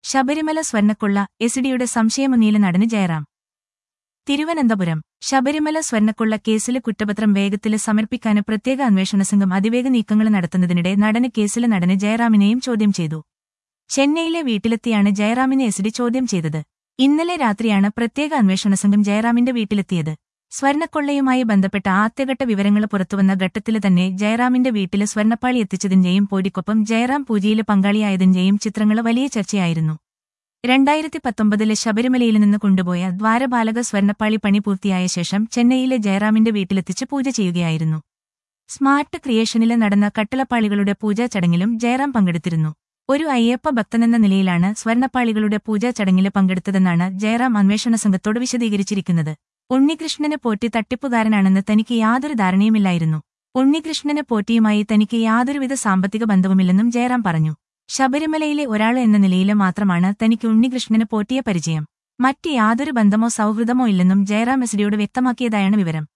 ശബരിമല സ്വർണ്ണക്കൊള്ള എസ്ഡിയുടെ സംശയമുന്നീല നടന് ജയറാം തിരുവനന്തപുരം ശബരിമല സ്വർണ്ണക്കൊള്ള കേസിലെ കുറ്റപത്രം വേഗത്തില് സമർപ്പിക്കാന് പ്രത്യേക അന്വേഷണ സംഘം അതിവേഗ നീക്കങ്ങൾ നടത്തുന്നതിനിടെ നടന് കേസിലെ നടന് ജയറാമിനെയും ചോദ്യം ചെയ്തു ചെന്നൈയിലെ വീട്ടിലെത്തിയാണ് ജയറാമിനെ എസ്ഡി ചോദ്യം ചെയ്തത് ഇന്നലെ രാത്രിയാണ് പ്രത്യേക അന്വേഷണ സംഘം ജയറാമിന്റെ വീട്ടിലെത്തിയത് സ്വർണ്ണക്കൊള്ളയുമായി ബന്ധപ്പെട്ട ആദ്യഘട്ട വിവരങ്ങൾ പുറത്തുവന്ന ഘട്ടത്തില് തന്നെ ജയറാമിന്റെ വീട്ടില് സ്വർണ്ണപ്പാളി എത്തിച്ചതിന്റെയും പോരിക്കൊപ്പം ജയറാം പൂജയില് പങ്കാളിയായതിന്റെയും ചിത്രങ്ങൾ വലിയ ചർച്ചയായിരുന്നു രണ്ടായിരത്തി പത്തൊമ്പതില് ശബരിമലയിൽ നിന്ന് കൊണ്ടുപോയ ദ്വാരപാലക സ്വർണ്ണപ്പാളി പണി പൂർത്തിയായ ശേഷം ചെന്നൈയിലെ ജയറാമിന്റെ വീട്ടിലെത്തിച്ച് പൂജ ചെയ്യുകയായിരുന്നു സ്മാർട്ട് ക്രിയേഷനില് നടന്ന കട്ടളപ്പാളികളുടെ പൂജാ ചടങ്ങിലും ജയറാം പങ്കെടുത്തിരുന്നു ഒരു അയ്യപ്പ ഭക്തനെന്ന നിലയിലാണ് സ്വർണ്ണപ്പാളികളുടെ പൂജാ ചടങ്ങില് പങ്കെടുത്തതെന്നാണ് ജയറാം അന്വേഷണ സംഘത്തോട് വിശദീകരിച്ചിരിക്കുന്നത് ഉണ്ണികൃഷ്ണന് പോറ്റി തട്ടിപ്പുകാരനാണെന്ന് തനിക്ക് യാതൊരു ധാരണയുമില്ലായിരുന്നു ഉണ്ണികൃഷ്ണന് പോറ്റിയുമായി തനിക്ക് യാതൊരുവിധ സാമ്പത്തിക ബന്ധവുമില്ലെന്നും ജയറാം പറഞ്ഞു ശബരിമലയിലെ ഒരാൾ എന്ന നിലയില് മാത്രമാണ് തനിക്ക് ഉണ്ണികൃഷ്ണന് പോറ്റിയ പരിചയം മറ്റ് യാതൊരു ബന്ധമോ സൗഹൃദമോ ഇല്ലെന്നും ജയറാം എസ്ഡിയോട് വ്യക്തമാക്കിയതായാണ് വിവരം